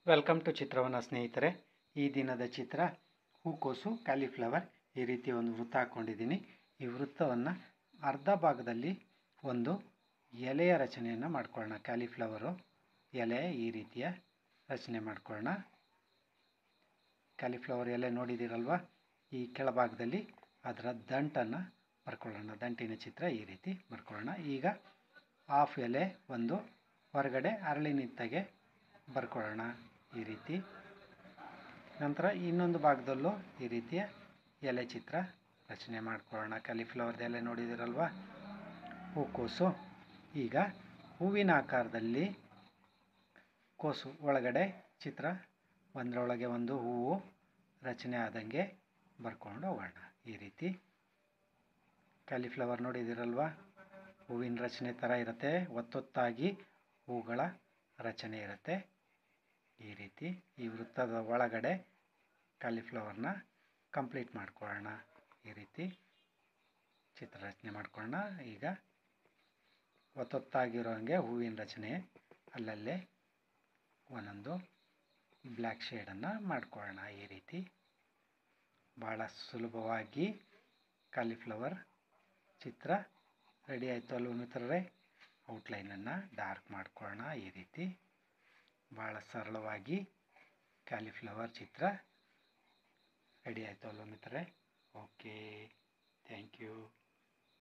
welcome to ಚಿತ್ರವನ ಸ್ನೇಹಿತರೆ ಈ ದಿನದ ಚಿತ್ರ ಹೂಕೋಸು ಕ್ಯಾಲಿಫ್ಲವರ್ ಈ ರೀತಿ ಒಂದು ವೃತ್ತ ಹಾಕ್ಕೊಂಡಿದ್ದೀನಿ ಈ ವೃತ್ತವನ್ನು ಅರ್ಧ ಭಾಗದಲ್ಲಿ ಒಂದು ಎಲೆಯ ರಚನೆಯನ್ನು ಮಾಡ್ಕೊಳ್ಳೋಣ ಕ್ಯಾಲಿಫ್ಲವರು ಎಲೆ ಈ ರೀತಿಯ ರಚನೆ ಮಾಡ್ಕೊಳ್ಳೋಣ ಕ್ಯಾಲಿಫ್ಲವರ್ ಎಲೆ ನೋಡಿದ್ದೀರಲ್ವ ಈ ಕೆಳಭಾಗದಲ್ಲಿ ಅದರ ದಂಟನ್ನು ಬರ್ಕೊಳ್ಳೋಣ ದಂಟಿನ ಚಿತ್ರ ಈ ರೀತಿ ಬರ್ಕೊಳ್ಳೋಣ ಈಗ ಹಾಫ್ ಎಲೆ ಒಂದು ಹೊರಗಡೆ ಅರಳಿ ನಿಂತಾಗೆ ಬರ್ಕೊಳ್ಳೋಣ ಈ ರೀತಿ ನಂತರ ಇನ್ನೊಂದು ಭಾಗದಲ್ಲೂ ಈ ರೀತಿಯ ಎಲೆ ಚಿತ್ರ ರಚನೆ ಮಾಡ್ಕೊಳ್ಳೋಣ ಕ್ಯಾಲಿಫ್ಲವರ್ದ ಎಲೆ ನೋಡಿದಿರಲ್ವ ಹೂಕೋಸು ಈಗ ಹೂವಿನ ಆಕಾರದಲ್ಲಿ ಕೋಸು ಒಳಗಡೆ ಚಿತ್ರ ಒಂದರೊಳಗೆ ಒಂದು ಹೂವು ರಚನೆ ಆದಂಗೆ ಬರ್ಕೊಂಡು ಹೋಗೋಣ ಈ ರೀತಿ ಕ್ಯಾಲಿಫ್ಲವರ್ ನೋಡಿದಿರಲ್ವ ಹೂವಿನ ರಚನೆ ಥರ ಇರುತ್ತೆ ಒತ್ತೊತ್ತಾಗಿ ಹೂಗಳ ರಚನೆ ಇರುತ್ತೆ ಈ ರೀತಿ ಈ ವೃತ್ತದ ಒಳಗಡೆ ಕಾಲಿಫ್ಲವರ್ನ ಕಂಪ್ಲೀಟ್ ಮಾಡ್ಕೊಳ್ಳೋಣ ಈ ರೀತಿ ಚಿತ್ರ ರಚನೆ ಮಾಡ್ಕೊಳ್ಳೋಣ ಈಗ ಒತ್ತೊತ್ತಾಗಿರೋ ಹಾಗೆ ಹೂವಿನ ರಚನೆ ಅಲ್ಲಲ್ಲೇ ಒಂದೊಂದು ಬ್ಲ್ಯಾಕ್ ಶೇಡನ್ನು ಮಾಡ್ಕೊಳ್ಳೋಣ ಈ ರೀತಿ ಭಾಳ ಸುಲಭವಾಗಿ ಕಾಲಿಫ್ಲವರ್ ಚಿತ್ರ ರೆಡಿ ಆಯಿತು ಅಲ್ವ ಮಿತ್ರರೇ ಔಟ್ಲೈನನ್ನು ಡಾರ್ಕ್ ಮಾಡ್ಕೊಳ್ಳೋಣ ಈ ರೀತಿ ಭಾಳ ಸರಳವಾಗಿ ಕ್ಯಾಲಿಫ್ಲವರ್ ಚಿತ್ರ ರೆಡಿ ಆಯಿತು ಅಲ್ವ ಮಿತ್ರರೇ ಓಕೆ ಥ್ಯಾಂಕ್ ಯು